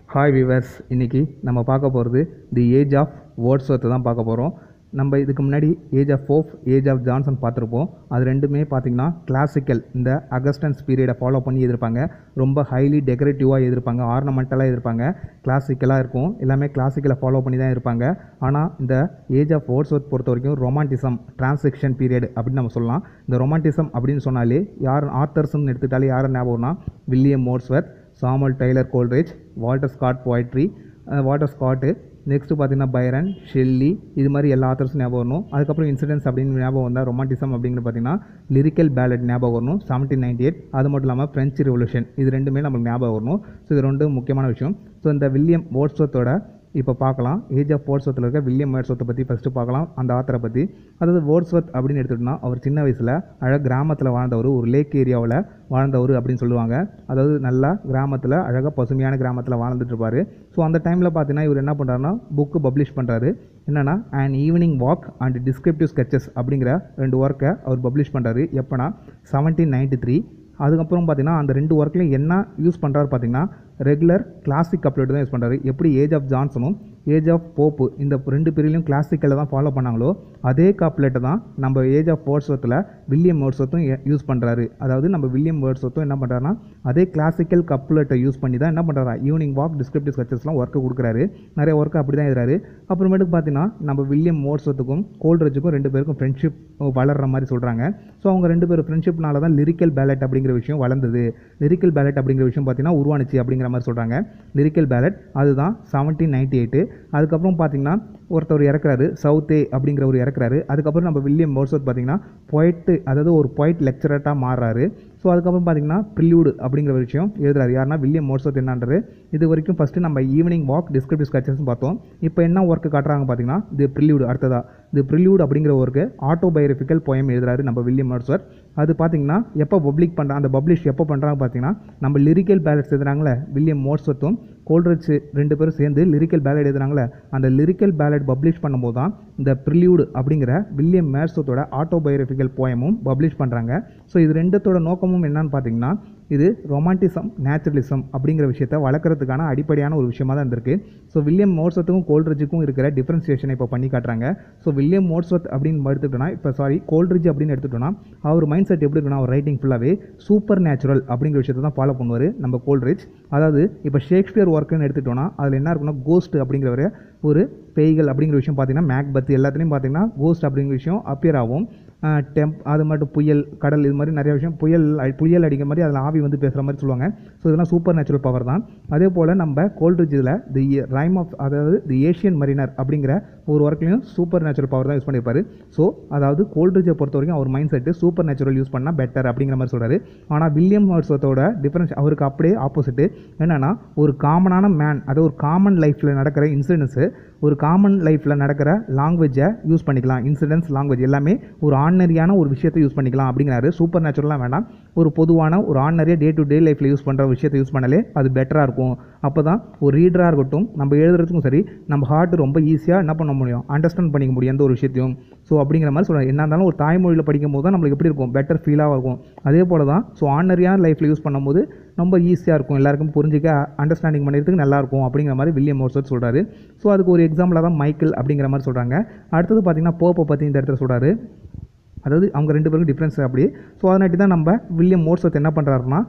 hi viewers இன்னைக்கு நம்ம பார்க்க போகிறது தி ஏஜ் ஆஃப் வேர்ட்ஸ்வர்த்து தான் பார்க்க போகிறோம் நம்ம இதுக்கு முன்னாடி age of Pope age of Johnson பார்த்துருப்போம் அது ரெண்டுமே பார்த்திங்கன்னா கிளாசிக்கல் இந்த அகஸ்டன்ஸ் பீரியடை ஃபாலோ பண்ணி எதிர்ப்பாங்க ரொம்ப ஹைலி டெக்கரேட்டிவாக எதிர்ப்பாங்க ஆர்னமெண்டலாக எதிர்ப்பாங்க கிளாசிக்கலாக இருக்கும் எல்லாமே கிளாசிக்கலை ஃபாலோ பண்ணி தான் இருப்பாங்க ஆனால் இந்த ஏஜ் ஆஃப் வேர்ட்ஸ்வர்த் பொறுத்த வரைக்கும் ரொமான்டிசம் டிரான்சிக்ஷன் பீரியட் அப்படின்னு நம்ம சொல்லலாம் இந்த ரொமான்டிசம் அப்படின்னு சொன்னாலே யார் ஆத்தர்ஸ்னு எடுத்துக்கிட்டாலே யார் ஞாபகம்னா William Wordsworth Samuel Taylor Coleridge Walter Scott poetry Walter Scott next பார்த்தீங்கன்னா பைரன் ஷெல்லி இது மாதிரி எல்லா ஆத்தர்ஸும் ஞாபகம் வரணும் அதுக்கப்புறம் இன்சிடென்ட்ஸ் அப்படின்னு ஞாபகம் வந்தால் ரொமான்டிசம் அப்படிங்கிறது பார்த்தீங்கன்னா லிரிக்கல் பேலட் ஞாபகம் வரணும் செவன்டீன் நைன்டி எயிட் அது மட்டும் இல்லாமல் ஃப்ரெஞ்சு ரெவல்யூஷன் இது ரெண்டுமே நம்மளுக்கு ஞாபகம் வரணும் ஸோ இது ரெண்டு முக்கியமான விஷயம் ஸோ இந்த வில்லியம் வேர்ட்ஸ்வர்த்தோட இப்போ பார்க்கலாம் ஏஜ் ஆஃப் வேர்ட்ஸ்வர்த்தில் இருக்க வில்லியம் வேர்ட்ஸ்வர்த்தை பற்றி ஃபஸ்ட்டு பார்க்கலாம் அந்த ஆத்தரை பற்றி அதாவது வேர்ட்ஸ்வர்த் அப்படின்னு எடுத்துக்கிட்டோம்னா அவர் சின்ன வயசில் அழகாக கிராமத்தில் வாழ்ந்தவர் ஒரு லேக் ஏரியாவில் வாழ்ந்தவர் அப்படின்னு சொல்லுவாங்க அதாவது நல்லா கிராமத்தில் அழகாக பசுமையான கிராமத்தில் வாழ்ந்துட்டு இருப்பார் ஸோ அந்த டைமில் பார்த்தீங்கன்னா இவர் என்ன பண்ணுறாருன்னா புக்கு பப்ளிஷ் பண்ணுறாரு என்னென்னா and evening walk and descriptive sketches அப்படிங்கிற ரெண்டு ஒர்க்கை அவர் பப்ளிஷ் பண்ணுறாரு எப்போனா செவன்டீன் நைன்டி த்ரீ அதுக்கப்புறம் பார்த்தீங்கன்னா அந்த ரெண்டு ஒர்க்லையும் என்ன யூஸ் பண்ணுறாரு பார்த்தீங்கன்னா ரெகுலர் கிளாசிக் அப்ளேட் தான் யூஸ் பண்ணுறாரு எப்படி ஏஜ் ஆஃப் ஜான்சனும் ஏஜ் ஆஃப் போப்பு இந்த ரெண்டு பீரியட்லையும் கிளாசிக்கலில் தான் ஃபாலோ பண்ணாங்களோ அதே காப்லேட்டை தான் நம்ம ஏஜ் ஆஃப் வேர்ட்ஸ்வர்த்தில் வில்லியம் வேர்ட்ஸ்வர்த்தும் யூஸ் பண்ணுறாரு அதாவது நம்ம வில்லியம் வேர்ட்ஸ்வர்த்தும் என்ன பண்ணுறாருன்னா அதே கிளாசிக்கல் கப்லெட்டை யூஸ் பண்ணி தான் என்ன பண்ணுறாரு ஈவினிங் வாக் டிஸ்கிரிப்டிவ் ஸ்கச்சஸ்லாம் ஒர்க்கு கொடுக்குறாரு நிறைய ஒர்க்கு அப்படி தான் எழுதுறாரு அப்புறமேட்டுக்கு பார்த்தீங்கன்னா நம்ம வில்லியம் வேர்ட்ஸ்வர்த்துக்கும் கோல்ட்ரேஜுக்கும் ரெண்டு பேருக்கும் ஃப்ரெண்ட்ஷிப் வளர்கிற மாதிரி சொல்கிறாங்க ஸோ அவங்க ரெண்டு பேரும் ஃப்ரெண்ட்ஷிப்னால தான் லிரிக்கல் பேலட் அப்படிங்கிற விஷயம் வளர்ந்தது லிரிக்கல் பேலட் அப்படிங்கிற விஷயம் பார்த்தீங்கன்னா உருவானுச்சு அப்படிங்கிற மாதிரி சொல்கிறாங்க லிரிக்கல் பேலட் அதுதான் செவன்டீன் நைன்டி எயிட்டு அதுக்கப்புறம் பார்த்தீங்கன்னா ஒருத்தர் இறக்குறாரு சவுத்தே அப்படிங்கிறவர் இறக்குறாரு அதுக்கப்புறம் நம்ம வில்லியம் மோர்சோத் பார்த்தீங்கன்னா பொயிட்டு அதாவது ஒரு பொயிட் லெக்சரட்டாக மாறுறாரு ஸோ அதுக்கப்புறம் பார்த்தீங்கன்னா ப்ரில்யூடு அப்படிங்கிற ஒரு விஷயம் எழுதுறாரு யாருன்னா வில்லியம் மோர்சோத் என்னன்றது இது வரைக்கும் ஃபஸ்ட்டு நம்ம ஈவினிங் வாக் டிஸ்கிரிப்டிவ் ஸ்கச்சஸ் பார்த்தோம் இப்போ என்ன ஒர்க்கு காட்டுறாங்க பார்த்தீங்கன்னா தி ப்ரில்யூடு அடுத்ததா தி ப்ரில்யூட் அப்படிங்கிற ஒர்க்கு ஆட்டோபயோகிராஃபிக்கல் போயம் எழுதுறாரு நம்ம வில்லியம் மோர்சோத் அது பார்த்தீங்கன்னா எப்போ பப்ளிக் பண்ணுறாங்க அந்த பப்ளிஷ் எப்போ பண்ணுறாங்க பார்த்தீங்கன்னா நம்ம லிரிக்கல் பேலட்ஸ் எழுதுறாங்களே வில்லியம் மோர்சத்தும் கோல்ட்ரிட்ஜ் ரெண்டு பேரும் சேர்ந்து லிரிக்கல் பேலட் எழுதுறாங்களே அந்த லிரிக்கல் பேலட் பப்ளிஷ் பண்ணும்போது தான் இந்த ப்ரில்யூடு அப்படிங்கிற வில்லியம் மேர்சத்தோட ஆட்டோபயோகிராஃபிக்கல் போயமும் பப்ளிஷ் பண்ணுறாங்க ஸோ இது ரெண்டுத்தோட நோக்கமும் என்னன்னு பார்த்தீங்கன்னா இது ரொமான்டிசம் நேச்சுரலிசம் அப்படிங்கிற விஷயத்தை வளர்க்குறதுக்கான அடிப்படையான ஒரு விஷயமா தான் இருந்திருக்கு ஸோ வில்லியம் மோட்ஸ்வத்துக்கும் கோல்ட்ரிட்ஜுக்கும் இருக்கிற டிஃப்ரென்சியேஷனை இப்போ பண்ணி காட்டுறாங்க ஸோ வில்லியம் மோட்ஸ்வத் அப்படின்னு எடுத்துக்கிட்டோம்னா இப்போ சாரி கோல்ட்ரிட்ஜ் அப்படின்னு எடுத்துக்கிட்டோம்னா அவர் மைண்ட் செட் எப்படி இருக்குன்னா அவர் ரைட்டிங் ஃபுல்லாகவே சூப்பர் நேச்சுரல் அப்படிங்கிற விஷயத்தை தான் ஃபாலோ பண்ணுவார் நம்ம கோல்ட்ரிட்ஜ் அதாவது இப்போ ஷேக்ஸ்பியர் ஒர்க்குன்னு எடுத்துக்கிட்டோம்னா அதில் என்ன இருக்குன்னா கோஸ்ட் அப்படிங்கிற ஒரு பேய்கள் அப்படிங்கிற விஷயம் பார்த்தீங்கன்னா மேக் பத்து எல்லாத்துலேயும் பார்த்தீங்கன்னா கோஸ்ட் அப்படிங்கிற விஷயம் அப்பியர் ஆகும் டெம்ப் அது மட்டும் புயல் கடல் இது மாதிரி நிறைய விஷயம் புயல் புயல் அடிக்கிற மாதிரி அதில் ஆவி வந்து பேசுகிற மாதிரி சொல்லுவாங்க ஸோ இதெல்லாம் சூப்பர் நேச்சுரல் பவர் தான் அதே போல் நம்ம கோல்ட்ரிட்ஜில் தி ரைம் ஆஃப் அதாவது தி ஏஷியன் மரினர் அப்படிங்கிற ஒரு ஒர்க்லையும் சூப்பர் நேச்சுரல் பவர் தான் யூஸ் பண்ணியிருப்பாரு ஸோ அதாவது கோல்ட்ரிட்ஜை பொறுத்த வரைக்கும் அவர் mindset supernatural use பண்ணால் பெட்டர் அப்படிங்கிற மாதிரி சொல்கிறாரு ஆனால் வில்லியம் ஹர்ஸ்வத்தோட டிஃப்ரென்ஸ் அவருக்கு அப்படியே ஆப்போசிட்டு என்னென்னா ஒரு காமனான மேன் அதாவது ஒரு காமன் லைஃப்பில் நடக்கிற இன்சிடென்ட்ஸு ஒரு காமன் லைஃப்பில் நடக்கிற லாங்குவேஜை யூஸ் பண்ணிக்கலாம் இன்சிடென்ட்ஸ் லாங்குவேஜ் எல்லாமே ஒரு ஆர்டினரியான ஒரு விஷயத்தை யூஸ் பண்ணிக்கலாம் அப்படிங்கிறாரு சூப்பர் நேச்சுரலாக வேண்டாம் ஒரு பொதுவான ஒரு ஆர்டினரியாக டே டு டே லைஃப்பில் யூஸ் பண்ணுற விஷயத்தை யூஸ் பண்ணாலே அது பெட்டராக இருக்கும் அப்போ தான் ஒரு ரீடராக இருக்கட்டும் நம்ம எழுதுறதுக்கும் சரி நம்ம ஹார்ட் ரொம்ப ஈஸியாக என்ன பண்ண முடியும் அண்டர்ஸ்டாண்ட் பண்ணிக்க முடியும் எந்த ஒரு விஷயத்தையும் ஸோ அப்படிங்கிற மாதிரி சொல்கிறேன் என்ன இருந்தாலும் ஒரு தாய்மொழியில் படிக்கும் போது தான் நம்மளுக்கு எப்படி இருக்கும் பெட்டர் ஃபீலாக இருக்கும் அதே போல் தான் ஸோ ஆர்டினரியான லைஃப்பில் யூஸ் பண்ணும்போது ரொம்ப ஈஸியாக இருக்கும் எல்லாருக்கும் புரிஞ்சிக்க அண்டர்ஸ்டாண்டிங் பண்ணுறதுக்கு நல்லாயிருக்கும் அப்படிங்கிற மாதிரி வில்லியம் மோர்சட் சொல்கிறாரு ஸோ அதுக்கு ஒரு எக்ஸாம்பிளாக தான் மைக்கிள் அப்படிங்கிற மாதிரி சொல்கிறாங்க அடுத்தது பார்த்திங்கன்னா போப்பை பற்றி இந்த இடத்துல சொல்கிறாரு அதாவது அவங்க ரெண்டு பேருக்கும் டிஃப்ரென்ஸ் அப்படி ஸோ அதனாட்டி தான் நம்ம வில்லியம் மோர்சத் என்ன பண்ணுறாருன்னா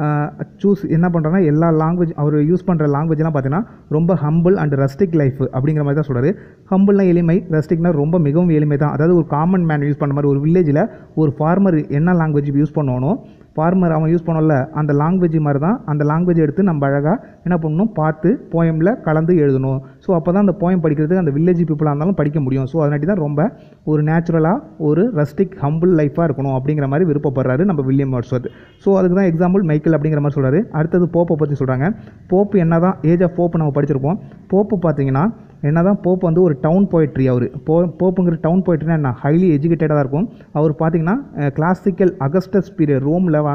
சூஸ் என்ன பண்ணுறாங்கன்னா எல்லா லாங்குவேஜ் அவர் யூஸ் பண்ணுற லாங்குவேஜ்லாம் பார்த்தீங்கன்னா ரொம்ப ஹம்பிள் அண்ட் ரஸ்டிக் லைஃப் அப்படிங்கிற மாதிரி தான் சொல்கிறாரு ஹம்பிள்னா எளிமை ரஸ்டிக்னா ரொம்ப மிகவும் எளிமை தான் அதாவது ஒரு காமன் மேன் யூஸ் பண்ண மாதிரி ஒரு வில்லேஜில் ஒரு ஃபார்மர் என்ன லாங்குவேஜ் யூஸ் பண்ணணும் ஃபார்மர் அவன் யூஸ் பண்ணல அந்த லாங்குவேஜ் மாதிரி தான் அந்த லாங்குவேஜ் எடுத்து நம்ம அழகாக என்ன பண்ணணும் பார்த்து போயமில் கலந்து எழுதணும் ஸோ அப்போ தான் அந்த போயம் படிக்கிறதுக்கு அந்த வில்லேஜ் பீப்புளாக இருந்தாலும் படிக்க முடியும் ஸோ அதனாட்டி தான் ரொம்ப ஒரு நேச்சுரலாக ஒரு ரஸ்டிக் ஹம்பிள் லைஃபாக இருக்கணும் அப்படிங்கிற மாதிரி விருப்பப்படுறாரு நம்ம வில்லியம் வாட்ஸ்வர்த் ஸோ அதுக்கு தான் எக்ஸாம்பிள் மைக்கேல் அப்படிங்கிற மாதிரி சொல்கிறாரு அடுத்தது போப்பை பற்றி சொல்கிறாங்க போப்பு என்ன தான் ஏஜ் ஆஃப் போப்பு நம்ம படிச்சிருப்போம் போப்பு பார்த்தீங்கன்னா என்ன தான் போப் வந்து ஒரு டவுன் போய்ட்ரி அவர் போ போப்புங்கிற டவுன் போய்ட்ரினா என்ன ஹைலி எஜுகேட்டடாக இருக்கும் அவர் பார்த்தீங்கன்னா கிளாசிக்கல் அகஸ்டஸ் பீரியட் ரோமில் வாழ்ந்த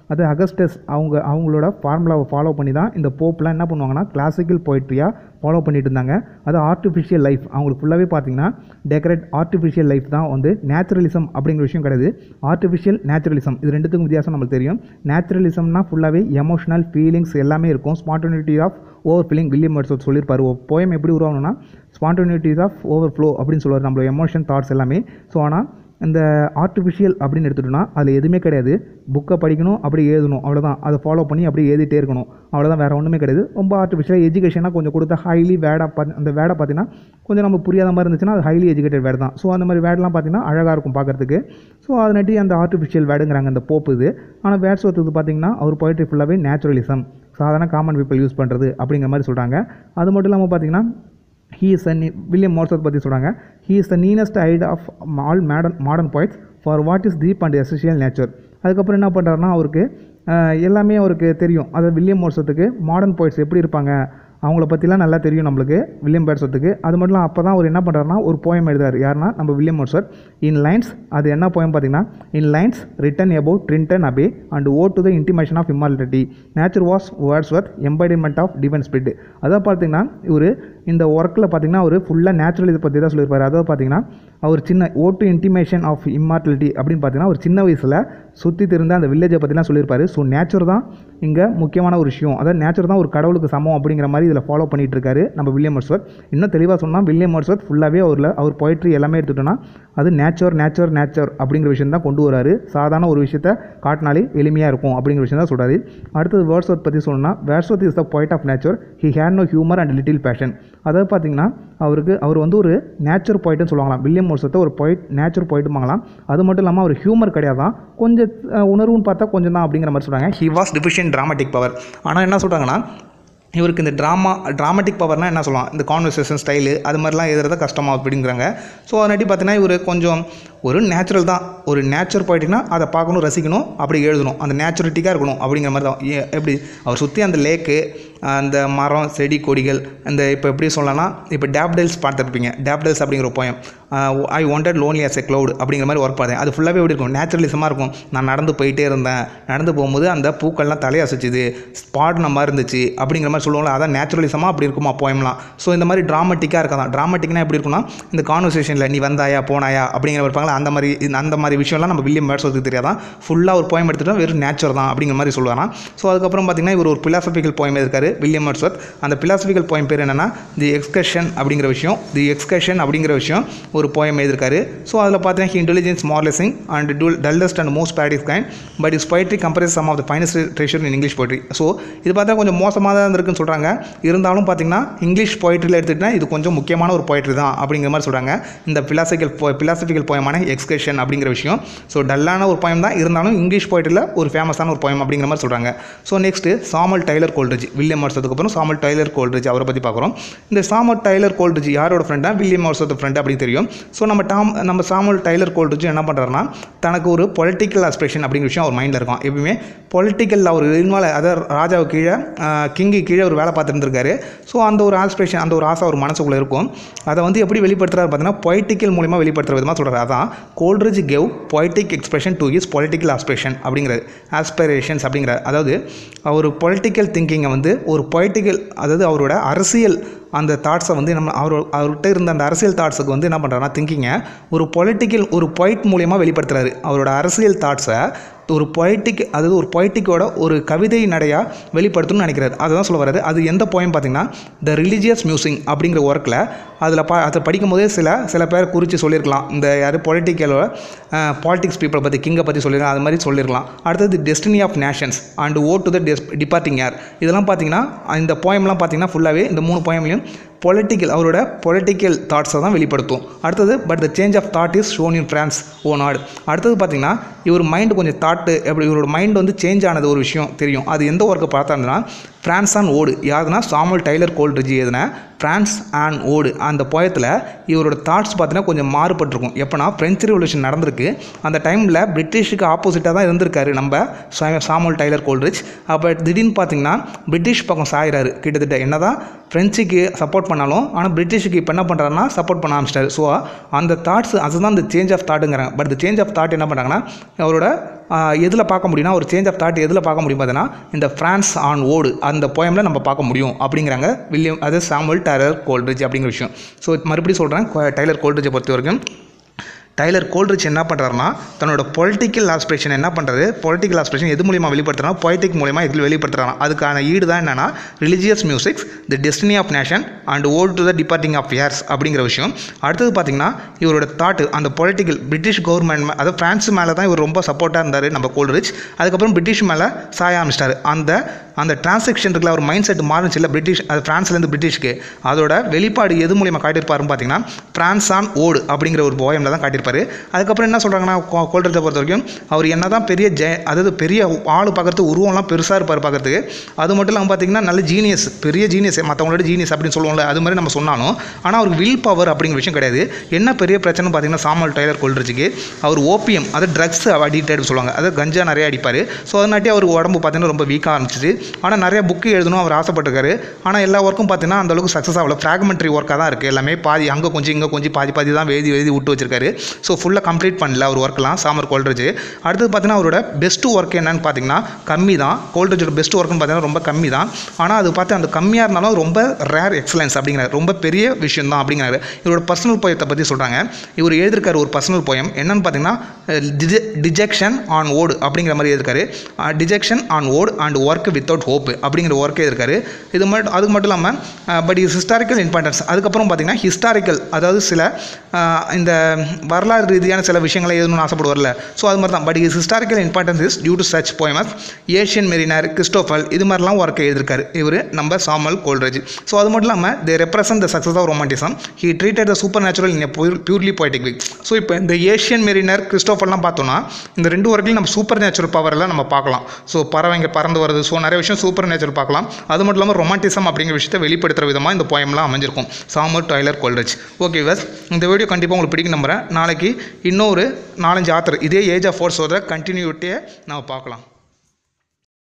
அது அகஸ்டஸ் அவங்க அவங்களோட ஃபார்முலாவை ஃபாலோ பண்ணி தான் இந்த போப்லாம் என்ன பண்ணுவாங்கன்னா கிளாசிக்கல் போய்ட்ரியாக ஃபாலோ பண்ணிட்டு இருந்தாங்க அது ஆர்டிஃபிஷியல் லைஃப் அவங்களுக்கு ஃபுல்லாகவே பார்த்தீங்கன்னா டெக்கரேட் ஆர்டிஃபிஷியல் லைஃப் தான் வந்து நேச்சுரலிசம் அப்படிங்கிற விஷயம் கிடையாது ஆர்டிஃபிஷியல் நேச்சுரலிசம் இது ரெண்டுத்துக்கும் வித்தியாசம் நம்மளுக்கு தெரியும் நேச்சுரலிசம்னா ஃபுல்லாகவே எமோஷனல் ஃபீலிங்ஸ் எல்லாமே இருக்கும் spontaneity of over feeling William Wordsworth சொல்லியிருப்பார் போயம் எப்படி உருவாகணும்னா ஸ்பான்டனிட்டிஸ் ஆஃப் ஓவர் ஃப்ளோ அப்படின்னு சொல்லுவார் நம்மளோட எமோஷன் தாட்ஸ் எல்லாமே ஸோ ஆனால் இந்த ஆர்டிஃபிஷியல் அப்படின்னு எடுத்துட்டோம்னா அதில் எதுவுமே கிடையாது புக்கை படிக்கணும் அப்படி எழுதணும் அவ்வளோதான் அதை ஃபாலோ பண்ணி அப்படி எழுதிட்டே இருக்கணும் அவ்வளோதான் வேறு ஒன்றுமே கிடையாது ரொம்ப ஆர்டிஃபிஷியல் எஜுகேஷனாக கொஞ்சம் கொடுத்தா ஹைலி வேடாக பார்த்து அந்த வேடை பார்த்தீங்கன்னா கொஞ்சம் நம்ம புரியாத மாதிரி இருந்துச்சுன்னா அது ஹைலி எஜுகேட்டட் வேர்டு தான் ஸோ அந்த மாதிரி வேர்டெலாம் பார்த்தீங்கன்னா அழகாக இருக்கும் பார்க்குறதுக்கு ஸோ அதனாட்டி அந்த ஆர்டிஃபிஷியல் வேர்டுங்கிறாங்க அந்த போப்பு இது ஆனால் வேர்ட்ஸ் ஒருத்தது பார்த்தீங்கன்னா அவர் போய்ட்ரி ஃபுல்லாகவே நேச்சுரலிசம் சாதாரண காமன் பீப்பிள் யூஸ் பண்ணுறது அப்படிங்கிற மாதிரி சொல்கிறாங்க அது மட்டும் இல்லாமல் பார்த்தீங்கன்னா ஹீ இஸ் அ வில்லியம் மோர்சத் பற்றி சொல்கிறாங்க he is the keenest eye of all modern modern poets for what is deep and essential nature அதுக்கப்புறம் என்ன பண்ணுறாருன்னா அவருக்கு அஹ், எல்லாமே அவருக்கு தெரியும் அதாவது வில்லியம் மோர்சத்துக்கு மாடர்ன் பாய்ட்ஸ் எப்படி இருப்பாங்க அவங்கள பற்றிலாம் நல்லா தெரியும் நம்மளுக்கு வில்லியம் பேட்ஸத்துக்கு அது மட்டும் இல்லாமல் அப்போ தான் அவர் என்ன பண்ணுறாருனா ஒரு போயம் எழுதுறாரு யாருன்னா நம்ம வில்லியம் மோர்சர் இன் லைன்ஸ் அது என்ன போயம் பார்த்தீங்கன்னா in lines written about Tintern Abbey and ode to the intimation of immortality nature was Wordsworth embodiment of divine spirit அதாவது பார்த்தீங்கன்னா இவர் இந்த ஒர்க்கில் பார்த்தீங்கன்னா அவர் ஃபுல்லாக நேச்சுரல் இதை பற்றி தான் சொல்லியிருப்பார் அதாவது பார்த்தீங்கன்னா அவர் சின்ன ode to intimation of immortality அப்படின்னு பார்த்தீங்கன்னா ஒரு சின்ன வயசில் சுற்றி திருந்த அந்த வில்லேஜை பற்றிலாம் சொல்லியிருப்பாரு ஸோ நேச்சர் தான் இங்கே முக்கியமான ஒரு விஷயம் அதாவது நேச்சர் தான் ஒரு கடவுளுக்கு சமம் அப்படிங்கிற மாதிரி இதில் ஃபாலோ பண்ணிட்டு இருக்காரு நம்ம வில்லியம் மர்ஸ்வர்த் இன்னும் தெளிவாக சொன்னால் வில்லியம் மர்ஸ்வர்த் ஃபுல்லாகவே அவரில் அவர் போய்ட்ரி எல்லாமே எடுத்துட்டோம்னா அது நேச்சர் நேச்சர் நேச்சர் அப்படிங்கிற விஷயம் தான் கொண்டு வராரு சாதாரண ஒரு விஷயத்தை காட்டினாலே எளிமையாக இருக்கும் அப்படிங்கிற விஷயம் தான் சொல்கிறாரு அடுத்தது வேர்ட்ஸ்வர்த் பற்றி சொல்லணும்னா Wordsworth is the point of nature he had no humour and little passion அதாவது பார்த்தீங்கன்னா அவருக்கு அவர் வந்து ஒரு நேச்சர் பாயிண்ட்னு சொல்லுவாங்களாம் வில்லியம் மோர்சத்தை ஒரு பாயிண்ட் நேச்சர் பாயிண்ட்டுமாங்களாம் அது மட்டும் இல்லாமல் அவர் ஹியூமர் கிடையாதான் கொஞ்சம் அஹ், உணர்வுன்னு பார்த்தா கொஞ்சம் தான் அப்படிங்கிற மாதிரி சொல்கிறாங்க he was deficient dramatic power ஆனால் என்ன சொல்கிறாங்கன்னா இவருக்கு இந்த ட்ராமா ட்ராமாட்டிக் பவர்னால் என்ன சொல்லலாம் இந்த கான்வர்சேஷன் ஸ்டைலு அது மாதிரிலாம் எழுதுறத கஷ்டமாக அப்படிங்கிறாங்க ஸோ அதனாட்டி பார்த்தீங்கன்னா இவர் கொஞ்சம் ஒரு நேச்சுரல் தான் ஒரு நேச்சர் போயிட்டுனா அதை பார்க்கணும் ரசிக்கணும் அப்படி எழுதணும் அந்த நேச்சுரட்டிக்காக இருக்கணும் அப்படிங்கிற மாதிரி தான் ஏ- எப்படி அவர் சுற்றி அந்த லேக்கு அந்த மரம் செடி கொடிகள் அந்த இப்போ எப்படி சொல்லலாம்னா இப்போ டேப்டைல்ஸ் பார்த்துருப்பீங்க டேப்டைல்ஸ் அப்படிங்கிற ஒரு poem I wandered lonely as a cloud அப்படிங்கிற மாதிரி ஒர்க் பார்த்தேன் அது ஃபுல்லாகவே எப்படி இருக்கும் நேச்சுரலிசமாக இருக்கும் நான் நடந்து போயிட்டே இருந்தேன் நடந்து போகும்போது அந்த பூக்கள்லாம் தலையசைச்சுது பாடின மாதிரி இருந்துச்சு அப்படிங்கிற மாதிரி சொல்லுவாங்களா அதான் நேச்சுரலிசமாக அப்படி இருக்குமா போயம்லாம் ஸோ இந்த மாதிரி ட்ராமட்டிக்காக இருக்கலாம் ட்ராமட்டிக்னா எப்படி இருக்கும்னா இந்த கான்வர்சேஷனில் நீ வந்தாயா போனாயா அப்படிங்கிற இருப்பாங்களா அந்த மாதிரி இந்த- அந்த மாதிரி விஷயம்லாம் நம்ம வில்லியம் மேட்ஸ்வர்த்துக்கு தெரியாதான் ஃபுல்லாக ஒரு போயம் எடுத்துட்டா வெறும் நேச்சர் தான் அப்படிங்கிற மாதிரி சொல்லுவாராம் ஸோ அதுக்கப்புறம் பார்த்தீங்கன்னா இவர் ஒரு பிலாசபிக்கல் போயம் இருக்காரு வில்லியம் மேட்ஸ்வர்த் அந்த பிலாசபிக்கல் போயம் பேர் என்னன்னா தி எக்ஸ்கர்ஷன் அப்படிங்கிற விஷயம் தி எக்ஸ்கர்ஷன் அப்படிங்கிற விஷயம் ஒரு போயம் எழுதியிருக்காரு ஸோ அதில் பார்த்தீங்கன்னா இன்டெலிஜென்ஸ் மார்லெசிங் and dull dullest and most பேடிஸ் kind but is poetry comprise some of the finest treasure in English poetry so இது பார்த்தா கொஞ்சம் மோசமாக தான் இருந்திருக்குன்னு சொல்கிறாங்க இருந்தாலும் பார்த்தீங்கன்னா இங்கிலீஷ் poetryல எடுத்துக்கிட்டா இது கொஞ்சம் முக்கியமான ஒரு poetry தான் அப்படிங்கிற மாதிரி சொல்கிறாங்க இந்த பிலாசபிக்கல் பிலாசபிக்கல் போயமான எக்ஸ்கர்ஷன் அப்படிங்கிற விஷயம் ஸோ டல்லான ஒரு போயம் தான் இருந்தாலும் இங்கிலீஷ் poetryல ஒரு ஃபேமஸான ஒரு போயம் அப்படிங்கிற மாதிரி சொல்கிறாங்க so next Samuel Taylor Coleridge William மார்சத்துக்கு அப்புறம் சாமல் டைலர் கோல்ட்ரிஜ் அவரை பற்றி பார்க்குறோம் இந்த சாமல் டைலர் கோல்ட்ரிஜ் யாரோட ஃப்ரெண்டாக வில்லியம் மார்சத்து ஃப்ரெண்ட் அப்படின்னு தெரியும் ஸோ நம்ம டாம் நம்ம சாமல் டைலர் கோல்ட்ரிஜ் என்ன பண்ணுறாருன்னா தனக்கு ஒரு பொலிட்டிக்கல் அஸ்பிரேஷன் அப்படிங்கிற விஷயம் அவர் மைண்டில் இருக்கும் எப்பயுமே பொலிட்டிக்கல் அவர் இன்வால்வ் அதாவது ராஜாவு கீழே கிங்கு கீழே ஒரு வேலை பார்த்துட்டு இருந்திருக்காரு ஸோ அந்த ஒரு ஆஸ்பிரேஷன் அந்த ஒரு ஆசை அவர் மனசுக்குள்ளே இருக்கும் அதை வந்து எப்படி வெளிப்படுத்துறாரு பார்த்தீங்கன்னா பொய்டிக்கல் மூலிமா வெளிப்படுத்துற விதமாக சொல்கிறார் அதான் Coleridge gave poetic expression to is political aspiration அப்படிங்கிறது ஆஸ்பிரேஷன்ஸ் அப்படிங்கிற அதாவது அவர் பொலிட்டிக்கல் திங்கிங்கை வந்து ஒரு பொய்டிக்கல் அதாவது அவரோட அரசியல் அந்த தாட்ஸை வந்து நம்ம அவர் அவர்கிட்ட இருந்த அந்த அரசியல் தாட்ஸுக்கு வந்து என்ன பண்ணுறாருன்னா திங்கிங்கை ஒரு பொலிட்டிக்கல் ஒரு பொயிட் மூலியமாக வெளிப்படுத்துறாரு அவரோட அரசியல் தாட்ஸை ஒரு பொய்டிக் அதாவது ஒரு பொய்டிக்கோட ஒரு கவிதை நடையாக வெளிப்படுத்தணும்னு நினைக்கிறாரு அதை தான் சொல்ல வர்றாரு அது எந்த போயம் பார்த்தீங்கன்னா த ரிலீஜியஸ் மியூசிங் அப்படிங்கிற ஒர்க்கில் அதில் பா அதை படிக்கும்போதே சில சில பேர் குறித்து சொல்லியிருக்கலாம் இந்த யார் பொலிட்டிக்கலோட பாலிடிக்ஸ் பீப்புளை பற்றி கிங்கை பற்றி சொல்லியிருக்கலாம் அது மாதிரி சொல்லியிருக்கலாம் அடுத்தது destiny of nations and ode to the departing year இதெல்லாம் பார்த்தீங்கன்னா இந்த போயம்லாம் பார்த்தீங்கன்னா ஃபுல்லாகவே இந்த மூணு போயம்லையும் பொலிட்டிக்கல் அவரோட பொலிட்டிக்கல் தாட்ஸை தான் வெளிப்படுத்தும் அடுத்தது but the change of thought is shown in France ode நாடு அடுத்தது பார்த்தீங்கன்னா இவர் மைண்டு கொஞ்சம் தாட்டு எப்படி இவரோட மைண்ட் வந்து சேஞ்ச் ஆனது ஒரு விஷயம் தெரியும் அது எந்த ஒர்க்கை பார்த்தாங்கன்னா ஃப்ரான்ஸ் ஆன் ஓடு யாருன்னா சாமுல் டைலர் கோல்ட்ரிஜி எதுன ஃப்ரான்ஸ் அண்ட் ஓடு அந்த போயத்தில் இவரோட தாட்ஸ் பார்த்தீங்கன்னா கொஞ்சம் மாறுபட்டிருக்கும் எப்போனா ஃப்ரெஞ்சு ரெவல்யூஷன் நடந்திருக்கு அந்த டைமில் பிரிட்டிஷுக்கு ஆப்போசிட்டாக தான் இருந்திருக்காரு நம்ம சா- சாமுல் டைலர் கோல்ட்ரிச் அப்போ திடீர்னு பார்த்தீங்கன்னா பிரிட்டிஷ் பக்கம் சாயிறாரு கிட்டத்தட்ட என்னதான் ஃப்ரெஞ்சுக்கு சப்போர்ட் பண்ணாலும் ஆனால் பிரிட்டிஷுக்கு இப்போ என்ன பண்ணுறாருன்னா சப்போர்ட் பண்ண ஆரம்பிச்சிட்டாரு ஸோ அந்த தாட்ஸ் அதுதான் இந்த சேஞ்ச் ஆஃப் தாட்டுங்கிறாங்க பட் இந்த சேஞ்ச் ஆஃப் தாட் என்ன பண்ணுறாங்கன்னா அவரோட எதில் பார்க்க முடியும்னா ஒரு சேஞ்ச் ஆஃப் தாட் எதில் பார்க்க முடியும் பார்த்தீங்கன்னா இந்த ஃப்ரான்ஸ் ஆன் ஓடு அந்த போயமில் நம்ம பார்க்க முடியும் அப்படிங்கிறாங்க வில்லியம் அது சாமுவல் டைலர் கோல்ட்ரிட்ஜ் அப்படிங்கிற விஷயம் ஸோ மறுபடியும் சொல்கிறேன் டைலர் கோல்ட்ரிட்ஜை பொறுத்த வரைக்கும் டைலர் கோல்ட்ரிச் என்ன பண்ணுறாருனா தன்னோட பொலிட்டிக்கல் ஆஸ்பிரேஷன் என்ன பண்ணுறது பொலிட்டிக்கல் ஆஸ்பிரேஷன் எது மூலியமாக வெளிப்படுத்துறா பொய்டிக் மூலியமாக இதில் வெளிப்படுத்துறாங்க அதுக்கான ஈடு தான் என்னன்னா religious musings the destiny of nation and ode to the departing of years அப்படிங்கிற விஷயம் அடுத்தது பார்த்தீங்கன்னா இவரோட தாட்டு அந்த பொலிட்டிக்கல் பிரிட்டிஷ் கவர்மெண்ட் அதாவது ஃப்ரான்ஸ் மேலே தான் இவர் ரொம்ப சப்போர்ட்டாக இருந்தார் நம்ம கோல்ட்ரிச் அதுக்கப்புறம் பிரிட்டிஷ் மேலே சாய ஆரம்பிச்சிட்டாரு அந்த அந்த டிரான்சாக்ஷன் இருக்குல்ல அவர் மைண்ட் செட் மாறுச்சு இல்லை பிரிட்டிஷ் அது ஃப்ரான்ஸ்லேருந்து பிரிட்டிஷ்க்கு அதோட வெளிப்பாடு எது மூலியமாக காட்டியிருப்பாருன்னு பார்த்தீங்கன்னா ஃப்ரான்ஸ் ஆன் ஓடு அப்படிங்கிற ஒரு போயமில் தான் காட்டியிருப்பாரு அதுக்கப்புறம் என்ன சொல்கிறாங்கன்னா கோல்ட்ரிச்சை பொறுத்த வரைக்கும் அவர் என்ன தான் பெரிய ஜெ அதாவது பெரிய ஆள் பார்க்கறதுக்கு உருவம்லாம் பெருசாக இருப்பார் பார்க்கறதுக்கு அது மட்டும் இல்லாமல் பார்த்தீங்கன்னா நல்ல ஜீனியஸ் பெரிய ஜீனியஸ் மற்றவங்களோட ஜீனியஸ் அப்படின்னு சொல்லுவோம்ல அது மாதிரி நம்ம சொன்னாலும் ஆனால் அவருக்கு வில் பவர் அப்படிங்கிற விஷயம் கிடையாது என்ன பெரிய பிரச்சனை பார்த்தீங்கன்னா சாமல் டைலர் கொல்ட்ரிச்சுக்கு அவர் ஓபியம் அது ட்ரக்ஸ் அடிக்டட் சொல்லுவாங்க அது கஞ்சா நிறைய அடிப்பார் ஸோ அதனாட்டி அவர் உடம்பு பார்த்தீங்கன்னா ரொம்ப வீக்காக ஆரம்பிச்சிச்சு ஆனால் நிறைய புக்கு எழுதணும் அவர் ஆசைப்பட்டிருக்காரு ஆனால் எல்லா ஒர்க்கும் பார்த்தீங்கன்னா அந்த அளவுக்கு சக்ஸஸ் ஆகல ஃப்ராக்மெண்ட்ரி ஒர்க்காக தான் இருக்குது எல்லாமே பாதி அங்கே கொஞ்சம் இங்கே கொஞ்சம் பாதி பாதி தான் எழுதி எழுதி விட்டு வச்சிருக்காரு ஸோ ஃபுல்லாக கம்ப்ளீட் பண்ணல அவர் ஒர்க்லாம் சாமர் கோல்ட்ரேஜ் அடுத்தது பார்த்தீங்கன்னா அவரோட பெஸ்ட் ஒர்க் என்னன்னு பார்த்தீங்கன்னா கம்மி தான் கோல்ட்ரேஜோட பெஸ்ட் ஒர்க்னு பார்த்தீங்கன்னா ரொம்ப கம்மி தான் ஆனால் அது பார்த்து அந்த கம்மியாக இருந்தாலும் ரொம்ப ரேர் எக்ஸலன்ஸ் அப்படிங்கிறாரு ரொம்ப பெரிய விஷயம் தான் அப்படிங்கிறாரு இவரோட பர்சனல் போயத்தை பற்றி சொல்கிறாங்க இவர் எழுதியிருக்காரு ஒரு பர்சனல் போயம் என்னன்னு பார்த்தீங்கன்னா டிஜெக்ஷன் ஆன் ஓடு அப்படிங்கிற மாதிரி எழுதியிருக்காரு dejection an ode and work without hope அப்படிங்கிற ஒர்க் எழுதியிருக்காரு இது மட்டும் அதுக்கு மட்டும் இல்லாமல் பட் இஸ் ஹிஸ்டாரிக்கல் இம்பார்ட்டன்ஸ் அதுக்கப்புறம் பார்த்தீங்கன்னா ஹிஸ்டாரிக்கல் அதாவது சில அஹ், இந்த வரலாறு ரீதியான சில விஷயங்களை எழுதணும்னு ஆசைப்படுவார்ல ஸோ அது மாதிரி தான் but is historical importance is due to such poems ancient mariner Christabel இது மாதிரிலாம் ஒர்க் எழுதியிருக்காரு இவர் நம்ம சாமல் கோல்ட்ரேஜ் ஸோ அது மட்டும் இல்லாமல் they represent the success of romanticism he treated the supernatural in purely poetic way so இப்போ இந்த ஏஷியன் மெரினர் கிறிஸ்டோஃபர்லாம் பார்த்தோம்னா இந்த ரெண்டு ஒர்க்லையும் நம்ம சூப்பர் நேச்சுரல் பவரெல்லாம் நம்ம பார்க்கலாம் ஸோ பறவைங்க பறந்து வருது ஸோ நிறைய விஷயம் சூப்பர் நேச்சுரல் பார்க்கலாம் அது மட்டும் இல்லாமல் ரொமான்டிசம் அப்படிங்கிற விஷயத்தை வெளிப்படுத்துகிற விதமாக இந்த போயம்லாம் அமைஞ்சிருக்கும் சாமர் டைலர் கோல்ட்ரேஜ் ஓகே வஸ் இந்த வீடியோ கண்டிப்பாக உங்களுக்கு பிடிக்கும் நம்புறேன் நாளைக்கு இன்னொரு நாலஞ்சு ஆத்தர் இதே ஏஜ் ஆஃப் ஃபோர்ஸோட கண்டினியூட்டியை நம்ம பார்க்கலாம்